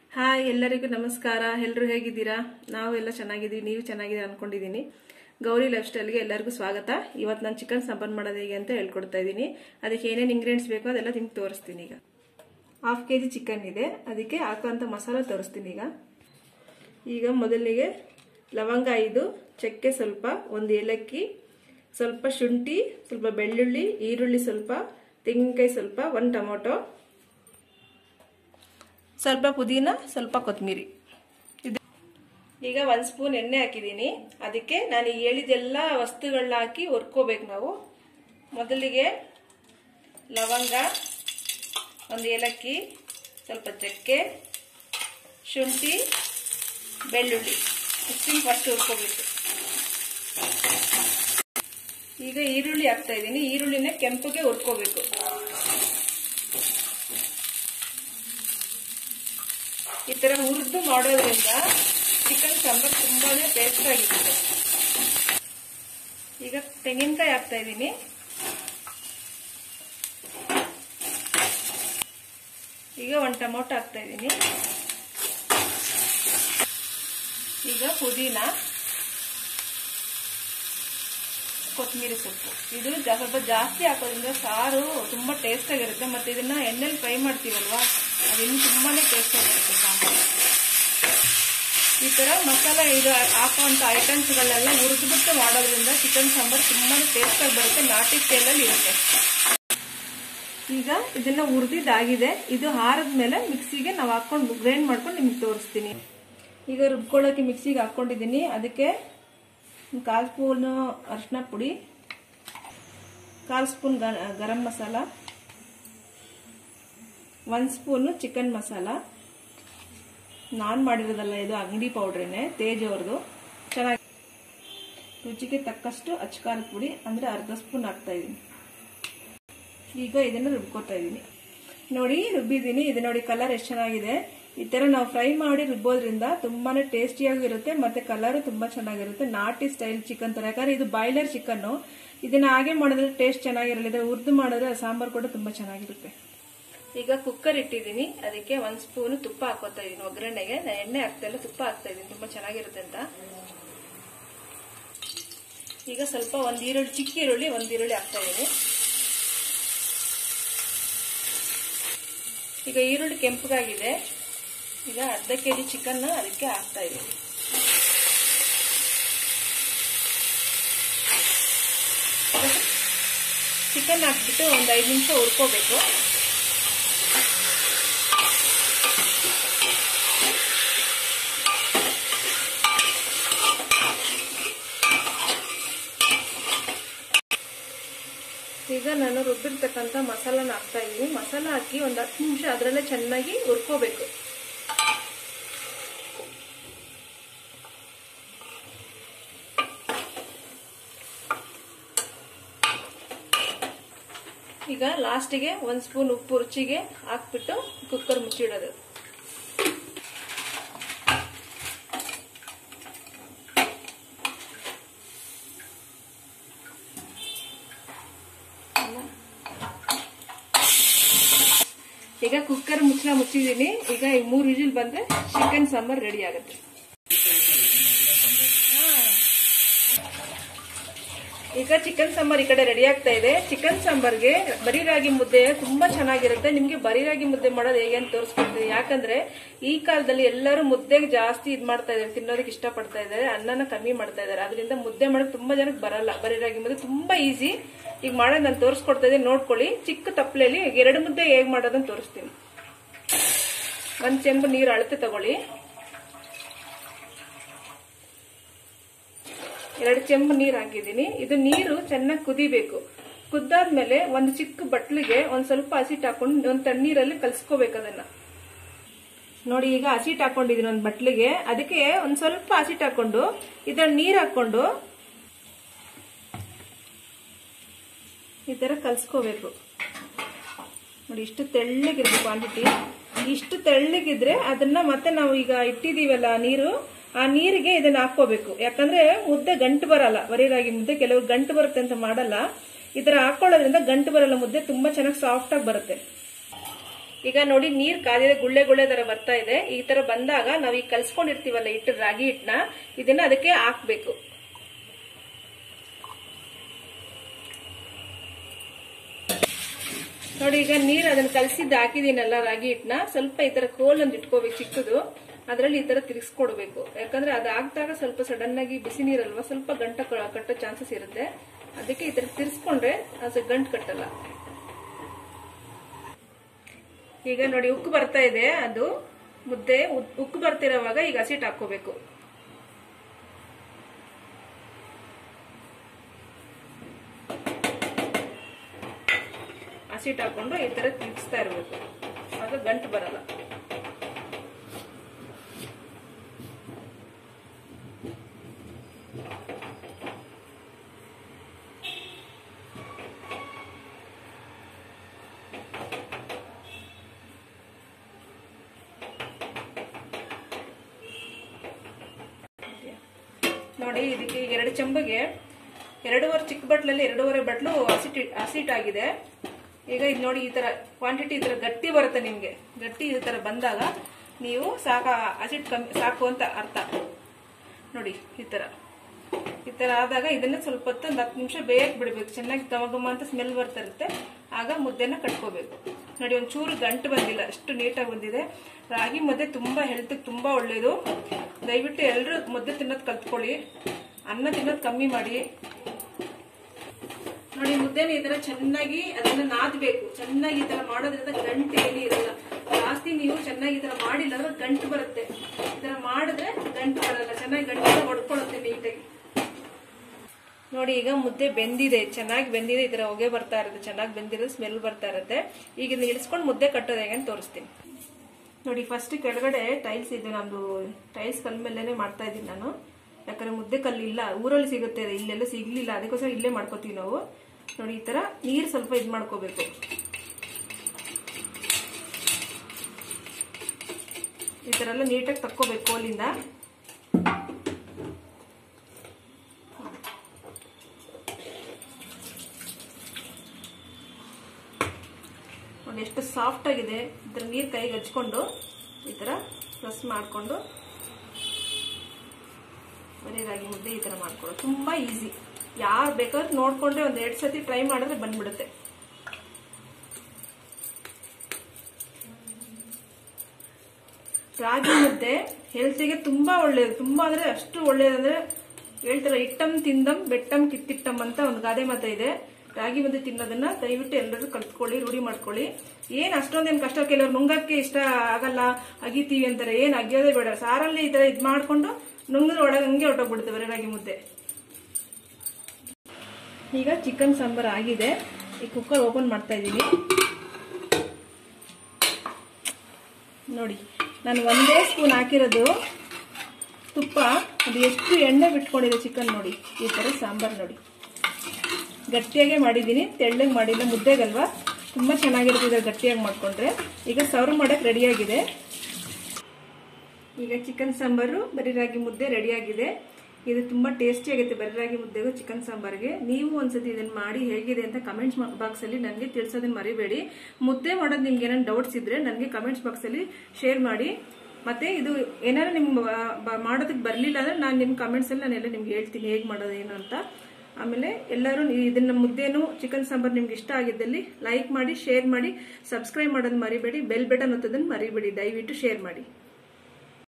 hi ಎಲ್ಲರಿಗೂ ನಮಸ್ಕಾರ ಎಲ್ಲರೂ ಹೇಗಿದ್ದೀರಾ ನಾವು ಎಲ್ಲ ಚೆನ್ನಾಗಿದ್ದೀವಿ ನೀವು ಚೆನ್ನಾಗಿದ್ದೀರಾ ಅನ್ಕೊಂಡಿದ್ದೀನಿ ಗೌರಿ ಲೈಫ್ ಸ್ಟೈಲ್ಗೆ ಎಲ್ಲರಿಗೂ ಸ್ವಾಗತ ಇವತ್ತು ನಾನು ಚಿಕನ್ ಸಾಂಬಾರ್ ಮಾಡೋದು ಹೇಗೆ ಅಂತ ಹೇಳ್ಕೊಡ್ತಾ ಇದ್ದೀನಿ ಅದಕ್ಕೆ ಏನೇನು ಇಂಗ್ರೀಡಿಯೆಂಟ್ಸ್ ಬೇಕೋ ಅದೆಲ್ಲ ನಿಮ್ಗೆ ತೋರಿಸ್ತೀನಿ ಈಗ ಹಾಫ್ ಕೆ ಜಿ ಚಿಕನ್ ಇದೆ ಅದಕ್ಕೆ ಹಾಕೋಂಥ ಮಸಾಲ ತೋರಿಸ್ತೀನಿ ಈಗ ಈಗ ಮೊದಲಿಗೆ ಲವಂಗ ಐದು ಚಕ್ಕೆ ಸ್ವಲ್ಪ ಒಂದು ಏಲಕ್ಕಿ ಸ್ವಲ್ಪ ಶುಂಠಿ ಸ್ವಲ್ಪ ಬೆಳ್ಳುಳ್ಳಿ ಈರುಳ್ಳಿ ಸ್ವಲ್ಪ ತೆಂಗಿನಕಾಯಿ ಸ್ವಲ್ಪ ಒಂದು ಟೊಮೊಟೊ ಸ್ವಲ್ಪ ಪುದೀನ ಸ್ವಲ್ಪ ಕೊತ್ತಂಬರಿ ಇದು ಈಗ ಒಂದು ಸ್ಪೂನ್ ಎಣ್ಣೆ ಹಾಕಿದ್ದೀನಿ ಅದಕ್ಕೆ ನಾನು ಹೇಳಿದೆಲ್ಲ ವಸ್ತುಗಳನ್ನ ಹಾಕಿ ಹುರ್ಕೋಬೇಕು ನಾವು ಮೊದಲಿಗೆ ಲವಂಗ ಒಂದು ಏಲಕ್ಕಿ ಸ್ವಲ್ಪ ಚಕ್ಕೆ ಶುಂಠಿ ಬೆಳ್ಳುಳ್ಳಿ ಇಷ್ಟಿನ ಫಸ್ಟ್ ಹುರ್ಕೋಬೇಕು ಈಗ ಈರುಳ್ಳಿ ಹಾಕ್ತಾ ಇದ್ದೀನಿ ಈರುಳ್ಳಿನ ಕೆಂಪಗೆ ಹುರ್ಕೋಬೇಕು ಈ ತರ ಹುರಿದು ಮಾಡೋದ್ರಿಂದ ಚಿಕನ್ ಸಾಂಬಾರ್ ತುಂಬಾನೇ ಟೇಸ್ಟ್ ಆಗಿರುತ್ತೆ ಈಗ ತೆಂಗಿನಕಾಯಿ ಹಾಕ್ತಾ ಇದ್ದೀನಿ ಈಗ ಒಂದು ಟೊಮೊಟೊ ಹಾಕ್ತಾ ಇದ್ದೀನಿ ಈಗ ಪುದೀನ ಕೊತ್ತಂಬರಿ ಸೊಪ್ಪು ಇದು ಸ್ವಲ್ಪ ಜಾಸ್ತಿ ಹಾಕೋದ್ರಿಂದ ಸಾರು ತುಂಬಾ ಟೇಸ್ಟ್ ಆಗಿರುತ್ತೆ ಮತ್ತೆ ಇದನ್ನ ಎಣ್ಣೆಲಿ ಫ್ರೈ ಮಾಡ್ತೀವಲ್ವಾ ಅದು ಇನ್ನು ತುಂಬಾನೇ ಟೇಸ್ಟ್ ಆಗಿರುತ್ತೆ ಸಾಂಬಾರು ಈ ತರ ಮಸಾಲ ಇದು ಹಾಕುವಂತ ಐಟಮ್ಸ್ಗಳೆಲ್ಲ ಹುರಿದ್ಬಿಟ್ಟು ಮಾಡೋದ್ರಿಂದ ಚಿಕನ್ ಸಾಂಬಾರ್ ತುಂಬಾನೇ ಟೇಸ್ಟ್ ಆಗಿ ಬರುತ್ತೆ ನಾಟಿ ಸ್ಟೈಲಲ್ಲಿ ಇರುತ್ತೆ ಈಗ ಇದನ್ನ ಹುರಿದಿದ್ದಾಗಿದೆ ಇದು ಹಾರದ ಮೇಲೆ ಮಿಕ್ಸಿಗೆ ನಾವು ಹಾಕೊಂಡು ಗ್ರೈಂಡ್ ಮಾಡ್ಕೊಂಡು ನಿಮ್ಗೆ ತೋರಿಸ್ತೀನಿ ಈಗ ರುಬ್ಕೊಳ್ಳೋಕೆ ಮಿಕ್ಸಿಗೆ ಹಾಕೊಂಡಿದ್ದೀನಿ ಅದಕ್ಕೆ ಕಾಲು ಸ್ಪೂನು ಅರಿಶಿನ ಪುಡಿ ಕಾಲು ಸ್ಪೂನ್ ಗರಂ ಮಸಾಲ ಒಂದು ಸ್ಪೂನು ಚಿಕನ್ ಮಸಾಲ ನಾನು ಮಾಡಿರೋದಲ್ಲ ಇದು ಅಂಗಡಿ ಪೌಡ್ರೇನೆ ತೇಜ್ ಅವ್ರದ್ದು ಚೆನ್ನಾಗಿ ರುಚಿಗೆ ತಕ್ಕಷ್ಟು ಅಚ್ಕಾರದ ಪುಡಿ ಅಂದರೆ ಅರ್ಧ ಸ್ಪೂನ್ ಹಾಕ್ತಾ ಇದ್ದೀನಿ ಈಗ ಇದನ್ನು ರುಬ್ಕೋತಾ ಇದ್ದೀನಿ ನೋಡಿ ರುಬ್ಬಿದ್ದೀನಿ ಇದು ನೋಡಿ ಕಲರ್ ಎಷ್ಟು ಚೆನ್ನಾಗಿದೆ ಈ ತರ ನಾವು ಫ್ರೈ ಮಾಡಿ ರುಬ್ಬೋದ್ರಿಂದ ತುಂಬಾನೇ ಟೇಸ್ಟಿಯಾಗಿರುತ್ತೆ ಮತ್ತೆ ಕಲರ್ ತುಂಬಾ ಚೆನ್ನಾಗಿರುತ್ತೆ ನಾಟಿ ಸ್ಟೈಲ್ ಚಿಕನ್ ತರ ಯಾಕಂದ್ರೆ ಇದು ಬಾಯ್ಲರ್ ಚಿಕನ್ ಇದನ್ನ ಹಾಗೆ ಮಾಡಿದ್ರೆ ಟೇಸ್ಟ್ ಚೆನ್ನಾಗಿರಲ್ಲ ಇದ್ರೆ ಉರ್ದು ಮಾಡಿದ್ರೆ ಸಾಂಬಾರ್ ಕೂಡ ತುಂಬಾ ಚೆನ್ನಾಗಿರುತ್ತೆ ಈಗ ಕುಕ್ಕರ್ ಇಟ್ಟಿದ್ದೀನಿ ಅದಕ್ಕೆ ಒಂದ್ ಸ್ಪೂನ್ ತುಪ್ಪ ಹಾಕೋತಾ ಇದೀನಿ ಒಗ್ಗರಣೆಗೆ ನಾನು ಎಣ್ಣೆ ಹಾಕ್ತಾ ಇಲ್ಲ ತುಪ್ಪ ಹಾಕ್ತಾ ಇದೀನಿ ತುಂಬಾ ಚೆನ್ನಾಗಿರುತ್ತೆ ಅಂತ ಈಗ ಸ್ವಲ್ಪ ಒಂದ್ ಈರುಳ್ಳಿ ಚಿಕ್ಕ ಈರುಳ್ಳಿ ಒಂದ್ ಈರುಳ್ಳಿ ಹಾಕ್ತಾ ಇದೀನಿ ಈಗ ಈರುಳ್ಳಿ ಕೆಂಪಗಾಗಿದೆ ಈಗ ಅರ್ಧ ಕೆ ಜಿ ಚಿಕನ್ ಅದಕ್ಕೆ ಹಾಕ್ತಾ ಇದ್ದೀನಿ ಚಿಕನ್ ಹಾಕ್ಬಿಟ್ಟು ಒಂದು ಐದು ನಿಮಿಷ ಹುರ್ಕೋಬೇಕು ಈಗ ನಾನು ರುಬ್ಬಿರ್ತಕ್ಕಂಥ ಮಸಾಲಾನ ಹಾಕ್ತಾ ಇದ್ದೀನಿ ಮಸಾಲ ಹಾಕಿ ಒಂದು ಹತ್ತು ನಿಮಿಷ ಅದರಲ್ಲೇ ಚೆನ್ನಾಗಿ ಹುರ್ಕೋಬೇಕು ಈಗ ಲಾಸ್ಟಿಗೆ ಒಂದು ಸ್ಪೂನ್ ಉಪ್ಪು ರುಚಿಗೆ ಹಾಕ್ಬಿಟ್ಟು ಕುಕ್ಕರ್ ಮುಚ್ಚಿಡೋದು ಈಗ ಕುಕ್ಕರ್ ಮುಚ್ಚಳ ಮುಚ್ಚಿದೀನಿ ಈಗ ಈ ಮೂರು ವಿಜಿಲ್ ಬಂದ್ರೆ ಚಿಕನ್ ಸಾಂಬಾರ್ ರೆಡಿ ಆಗುತ್ತೆ ಈಗ ಚಿಕನ್ ಸಾಂಬಾರ್ ಈ ಕಡೆ ರೆಡಿ ಆಗ್ತಾ ಇದೆ ಚಿಕನ್ ಸಾಂಬಾರ್ಗೆ ಬರೀ ರಾಗಿ ಮುದ್ದೆ ತುಂಬಾ ಚೆನ್ನಾಗಿರುತ್ತೆ ನಿಮ್ಗೆ ಬರೀ ರಾಗಿ ಮುದ್ದೆ ಮಾಡೋದು ಹೇಗೆ ಅಂತ ತೋರಿಸ್ಕೊಡ್ತೀನಿ ಯಾಕಂದ್ರೆ ಈ ಕಾಲದಲ್ಲಿ ಎಲ್ಲರೂ ಮುದ್ದೆಗೆ ಜಾಸ್ತಿ ಇದ್ ಮಾಡ್ತಾ ಇದ್ದಾರೆ ತಿನ್ನೋದಕ್ಕೆ ಇಷ್ಟಪಡ್ತಾ ಇದ್ದಾರೆ ಅನ್ನನ ಕಮ್ಮಿ ಮಾಡ್ತಾ ಇದ್ದಾರೆ ಅದರಿಂದ ಮುದ್ದೆ ಮಾಡೋಕೆ ತುಂಬಾ ಜನಕ್ಕೆ ಬರಲ್ಲ ಬರೀ ರಾಗಿ ಮುದ್ದೆ ತುಂಬಾ ಈಸಿ ಈಗ ಮಾಡೋದು ನಾನು ತೋರಿಸ್ಕೊಡ್ತಾ ಇದ್ದೀನಿ ನೋಡ್ಕೊಳ್ಳಿ ಚಿಕ್ಕ ತಪ್ಪಲೆಯಲ್ಲಿ ಎರಡು ಮುದ್ದೆ ಹೇಗ್ ಮಾಡೋದನ್ನ ತೋರಿಸ್ತೀನಿ ಒಂದ್ ಚೆಂಬು ನೀರು ಅಳತೆ ತಗೊಳ್ಳಿ ಎರಡು ಚೆಂಬು ನೀರು ಹಾಕಿದ್ದೀನಿ ಇದು ನೀರು ಚೆನ್ನಾಗಿ ಕುದಿಬೇಕು ಕುದ್ದಾದ್ಮೇಲೆ ಒಂದು ಚಿಕ್ಕ ಬಟ್ಲಿಗೆ ಒಂದ್ ಸ್ವಲ್ಪ ಹಸಿಟ್ಟು ಹಾಕೊಂಡು ಒಂದ್ ತಣ್ಣೀರಲ್ಲಿ ಕಲ್ಸ್ಕೋಬೇಕು ಅದನ್ನ ನೋಡಿ ಈಗ ಹಸಿಟ್ಟು ಹಾಕೊಂಡಿದೀನಿ ಒಂದ್ ಬಟ್ಲಿಗೆ ಅದಕ್ಕೆ ಒಂದ್ ಸ್ವಲ್ಪ ಹಸಿಟ್ಟು ಹಾಕೊಂಡು ಇದರ ನೀರ್ ಹಾಕೊಂಡು ಈ ತರ ಕಲ್ಸ್ಕೋಬೇಕು ನೋಡಿ ಇಷ್ಟು ತೆಳ್ಳಗಿರ್ಬೇಕು ಕ್ವಾಂಟಿಟಿ ಇಷ್ಟು ತೆಳ್ಳಗಿದ್ರೆ ಅದನ್ನ ಮತ್ತೆ ನಾವು ಈಗ ಇಟ್ಟಿದೀವಲ್ಲ ನೀರು ಆ ನೀರಿಗೆ ಇದನ್ನ ಹಾಕೋಬೇಕು ಯಾಕಂದ್ರೆ ಮುದ್ದೆ ಗಂಟು ಬರಲ್ಲ ಬರೀ ರಾಗಿ ಮುದ್ದೆ ಕೆಲವರು ಗಂಟು ಬರುತ್ತೆ ಅಂತ ಮಾಡಲ್ಲ ಈ ತರ ಹಾಕೊಳ್ಳೋದ್ರಿಂದ ಗಂಟು ಬರಲ್ಲ ಮುದ್ದೆ ತುಂಬಾ ಚೆನ್ನಾಗಿ ಸಾಫ್ಟ್ ಆಗಿ ಬರುತ್ತೆ ಈಗ ನೋಡಿ ನೀರ್ ಕಾದಿದೆ ಗುಳ್ಳೆ ಗುಳ್ಳೆ ತರ ಬರ್ತಾ ಇದೆ ಈ ತರ ಬಂದಾಗ ನಾವ್ ಈಗ ಕಲ್ಸ್ಕೊಂಡಿರ್ತೀವಲ್ಲ ಹಿಟ್ಟು ರಾಗಿ ಹಿಟ್ಟನ್ನ ಇದನ್ನ ಅದಕ್ಕೆ ಹಾಕ್ಬೇಕು ನೋಡಿ ಈಗ ನೀರ್ ಅದನ್ನ ಕಲಸಿದ್ದು ಹಾಕಿದೀನಲ್ಲ ರಾಗಿ ಹಿಟ್ಟನ್ನ ಸ್ವಲ್ಪ ಈ ತರ ಕೋಲ್ ಒಂದು ಇಟ್ಕೋಬೇಕು ಚಿಕ್ಕದು ಅದ್ರಲ್ಲಿ ಈ ತರ ತಿರ್ಗಿಸ್ಕೊಡ್ಬೇಕು ಯಾಕಂದ್ರೆ ಅದು ಹಾಕ್ದಾಗ ಸ್ವಲ್ಪ ಸಡನ್ ಆಗಿ ಬಿಸಿ ನೀರಲ್ವಾ ಸ್ವಲ್ಪ ಗಂಟ ಕ- ಕಟ್ಟೋ ಚಾನ್ಸಸ್ ಇರುತ್ತೆ ಅದಕ್ಕೆ ಈ ತರ ತಿರ್ಸ್ಕೊಂಡ್ರೆ ಅದು ಗಂಟು ಕಟ್ಟಲ್ಲ ಈಗ ನೋಡಿ ಉಕ್ಕು ಬರ್ತಾ ಇದೆ ಅದು ಮುದ್ದೆ ಉ- ಉಕ್ಕು ಬರ್ತಿರೋವಾಗ ಈಗ ಹಸಿಟ್ಟು ಹಾಕೋಬೇಕು ಹಸಿಟ್ಟು ಹಾಕೊಂಡು ಈ ತರ ತಿರ್ಗಿಸ್ತಾ ಇರ್ಬೇಕು ಆಗ ಗಂಟು ಬರಲ್ಲ ನೋಡಿ ಇದಕ್ಕೆ ಎರಡು ಚೆಂಬಗೆ ಎರಡೂವರೆ ಚಿಕ್ಕ ಬಟ್ಲಲ್ಲಿ ಎರಡೂವರೆ ಬಟ್ಲು ಹಸಿಟ್ ಹಸಿಟ್ ಆಗಿದೆ ಈಗ ಇದು ನೋಡಿ ಈ ತರ ಕ್ವಾಂಟಿಟಿ ಈ ತರ ಗಟ್ಟಿ ಬರುತ್ತೆ ನಿಮ್ಗೆ ಗಟ್ಟಿ ಈ ತರ ಬಂದಾಗ ನೀವು ಸಾಕ ಹಸಿಟ್ ಕಮ್ಮಿ ಸಾಕು ಅಂತ ಅರ್ಥ ನೋಡಿ ಈ ತರ ಈ ತರ ಆದಾಗ ಇದನ್ನ ಸ್ವಲ್ಪ ಹೊತ್ತು ಒಂದು ಹತ್ತು ನಿಮಿಷ ಬೇಯಕ್ ಬಿಡ್ಬೇಕು ಚೆನ್ನಾಗಿ ಘಮ ಘಮ ಅಂತ ಸ್ಮೆಲ್ ಬರ್ತಾ ಇರುತ್ತೆ ಆಗ ಮುದ್ದೆನ ಕಟ್ಕೋಬೇಕು ನೋಡಿ ಒಂಚೂರು ಗಂಟು ಬಂದಿಲ್ಲ ಅಷ್ಟು ನೀಟಾಗಿ ಬಂದಿದೆ ರಾಗಿ ಮುದ್ದೆ ತುಂಬಾ ಹೆಲ್ತ್ ತುಂಬಾ ಒಳ್ಳೇದು ದಯವಿಟ್ಟು ಎಲ್ಲರೂ ಮುದ್ದೆ ತಿನ್ನೋದು ಕಲ್ತ್ಕೊಳ್ಳಿ ಅನ್ನ ತಿನ್ನೋದು ಕಮ್ಮಿ ಮಾಡಿ ನೋಡಿ ಮುದ್ದೆನ ಈ ತರ ಚೆನ್ನಾಗಿ ಅದನ್ನ ನಾದಬೇಕು ಚೆನ್ನಾಗಿ ಈ ತರ ಮಾಡೋದ್ರಿಂದ ಗಂಟು ಏನು ಇರಲ್ಲ ಜಾಸ್ತಿ ನೀವು ಚೆನ್ನಾಗಿ ಈ ತರ ಮಾಡಿಲ್ಲ ಅಂದ್ರೆ ಗಂಟು ಬರುತ್ತೆ ಈ ತರ ಮಾಡಿದ್ರೆ ಗಂಟು ಬರಲ್ಲ ಚೆನ್ನಾಗಿ ಗಂಟು ಹೊಡ್ಕೊಳ್ಳುತ್ತೆ ನೀಟಾಗಿ ನೋಡಿ ಈಗ ಮುದ್ದೆ ಬೆಂದಿದೆ ಚೆನ್ನಾಗಿ ಬೆಂದಿದೆ ಈ ತರ ಹೊಗೆ ಬರ್ತಾ ಇರುತ್ತೆ ಚೆನ್ನಾಗಿ ಬೆಂದಿರೋದು ಸ್ಮೆಲ್ ಬರ್ತಾ ಇರುತ್ತೆ ಈಗ ಇದನ್ನ ಇಳಿಸ್ಕೊಂಡು ಮುದ್ದೆ ಕಟ್ಟೋದು ಹೇಗೆ ಅಂತ ತೋರಿಸ್ತೀನಿ ನೋಡಿ ಫಸ್ಟ್ ಕೆಳಗಡೆ ಟೈಲ್ಸ್ ಇದೆ ನಮ್ದು ಟೈಲ್ಸ್ ಕಲ್ ಮೇಲೆನೆ ಮಾಡ್ತಾ ಇದ್ದೀನಿ ನಾನು ಯಾಕಂದ್ರೆ ಮುದ್ದೆ ಕಲ್ಲು ಇಲ್ಲ ಊರಲ್ಲಿ ಸಿಗುತ್ತೆ ಅದು, ಇಲ್ಲೆಲ್ಲ ಸಿಗ್ಲಿಲ್ಲ ಅದಕ್ಕೋಸ್ಕರ ಇಲ್ಲೇ ಮಾಡ್ಕೋತೀವಿ ನಾವು ನೋಡಿ ಈ ತರ ನೀರು ಸ್ವಲ್ಪ ಇದು ಮಾಡ್ಕೋಬೇಕು ಈ ತರ ಎಲ್ಲ ನೀಟಾಗಿ ತಕ್ಕೋಬೇಕು ಕೋಲಿಂದ ನೋಡಿ ಎಷ್ಟು ಸಾಫ್ಟ್ ಆಗಿದೆ ಇದ್ರ ನೀರು ಕೈಗೆ ಹಚ್ಕೊಂಡು ಈ ತರ ಪ್ರೆಸ್ ಮಾಡಿಕೊಂಡು ಬರೀ ರಾಗಿ ಮುದ್ದೆ ಈ ತರ ಮಾಡ್ಕೊಳ್ಳೋದು ತುಂಬಾ ಈಸಿ ಯಾರು ಬೇಕಾದ್ರೂ ನೋಡ್ಕೊಂಡ್ರೆ ಒಂದ್ ಎರಡ್ ಸತಿ ಟ್ರೈ ಮಾಡಿದ್ರೆ ಬಂದ್ಬಿಡುತ್ತೆ ರಾಗಿ ಮುದ್ದೆ ಹೆಲ್ತಿಗೆ ತುಂಬಾ ಒಳ್ಳೇದು ತುಂಬಾ ಅಂದ್ರೆ ಅಷ್ಟು ಒಳ್ಳೇದಂದ್ರೆ ಹೇಳ್ತಾರೆ ಇಟ್ಟಂ ತಿಂದಂ ಬೆಟ್ಟಂ ಕಿತ್ತಿಟ್ಟಂ ಅಂತ ಒಂದು ಗಾದೆ ಮಾತ ಇದೆ ರಾಗಿ ಮುದ್ದೆ ತಿನ್ನೋದನ್ನ ದಯವಿಟ್ಟು ಎಲ್ಲರೂ ಕಲ್ತ್ಕೊಳ್ಳಿ ರೂಢಿ ಮಾಡ್ಕೊಳ್ಳಿ ಏನ್ ಅಷ್ಟೊಂದೇನು ಕಷ್ಟ ಕೆಲವ್ರು ನುಂಗಕ್ಕೆ ಇಷ್ಟ ಆಗಲ್ಲ ಅಗಿತೀವಿ ಅಂತಾರೆ ಏನ್ ಅಗಿಯೋದೇ ಬೇಡ ಸಾರಲ್ಲಿ ಈ ತರ ಇದ್ ಮಾಡ್ಕೊಂಡು ನುಂಗಿದ್ರೆ ಒಳಗೆ ಹಂಗೆ ಹೊಟ್ಟೋಗ್ಬಿಡುತ್ತೆ ರಾಗಿ ಮುದ್ದೆ ಈಗ ಚಿಕನ್ ಸಾಂಬಾರ್ ಆಗಿದೆ ಈ ಕುಕ್ಕರ್ ಓಪನ್ ಮಾಡ್ತಾ ಇದ್ದೀನಿ ನೋಡಿ ನಾನು ಒಂದೇ ಸ್ಪೂನ್ ಹಾಕಿರೋದು ತುಪ್ಪ ಅದು ಎಷ್ಟು ಎಣ್ಣೆ ಬಿಟ್ಕೊಂಡಿದೆ ಚಿಕನ್ ನೋಡಿ ಈ ಥರ ಸಾಂಬಾರು ನೋಡಿ ಗಟ್ಟಿಯಾಗೆ ಮಾಡಿದ್ದೀನಿ ತೆಳ್ಳಗೆ ಮಾಡಿಲ್ಲ ಮುದ್ದೆಗಲ್ವಾ ತುಂಬ ಚೆನ್ನಾಗಿರ್ತದೆ ಗಟ್ಟಿಯಾಗಿ ಮಾಡಿಕೊಂಡ್ರೆ ಈಗ ಸರ್ವ್ ಮಾಡೋಕ್ಕೆ ರೆಡಿಯಾಗಿದೆ ಈಗ ಚಿಕನ್ ಸಾಂಬಾರು ಬರೀ ರಾಗಿ ಮುದ್ದೆ ರೆಡಿಯಾಗಿದೆ ಇದು ತುಂಬಾ ಟೇಸ್ಟಿ ಆಗುತ್ತೆ ಬರೀ ರಾಗಿ ಮುದ್ದೆಗೂ ಚಿಕನ್ ಸಾಂಬಾರ್ಗೆ ನೀವು ಒಂದ್ಸತಿ ಇದನ್ನ ಮಾಡಿ ಹೇಗಿದೆ ಅಂತ ಕಮೆಂಟ್ಸ್ ಬಾಕ್ಸ್ ಅಲ್ಲಿ ನನಗೆ ತಿಳಿಸೋದನ್ನ ಮರಿಬೇಡಿ ಮುದ್ದೆ ಮಾಡೋದು ನಿಮ್ಗೆ ಏನಾದ್ರು ಡೌಟ್ಸ್ ಇದ್ರೆ ನನಗೆ ಕಮೆಂಟ್ಸ್ ಬಾಕ್ಸ್ ಅಲ್ಲಿ ಶೇರ್ ಮಾಡಿ ಮತ್ತೆ ಇದು ಏನಾದ್ರು ನಿಮ್ಗೆ ಮಾಡೋದಕ್ಕೆ ಬರಲಿಲ್ಲ ಅಂದ್ರೆ ನಾನು ನಿಮ್ಮ ಕಮೆಂಟ್ಸ್ ಅಲ್ಲಿ ನಾನೆಲ್ಲ ನಿಮ್ಗೆ ಹೇಳ್ತೀನಿ ಹೇಗೆ ಮಾಡೋದು ಏನು ಅಂತ ಆಮೇಲೆ ಎಲ್ಲರೂ ಇದನ್ನ ಮುದ್ದೇನು ಚಿಕನ್ ಸಾಂಬಾರ್ ನಿಮ್ಗೆ ಇಷ್ಟ ಆಗಿದ್ದಲ್ಲಿ ಲೈಕ್ ಮಾಡಿ ಶೇರ್ ಮಾಡಿ ಸಬ್ಸ್ಕ್ರೈಬ್ ಮಾಡೋದು ಮರಿಬೇಡಿ ಬೆಲ್ ಬಟನ್ ಒತ್ತೋದನ್ನ ಮರಿಬೇಡಿ ದಯವಿಟ್ಟು ಶೇರ್ ಮಾಡಿ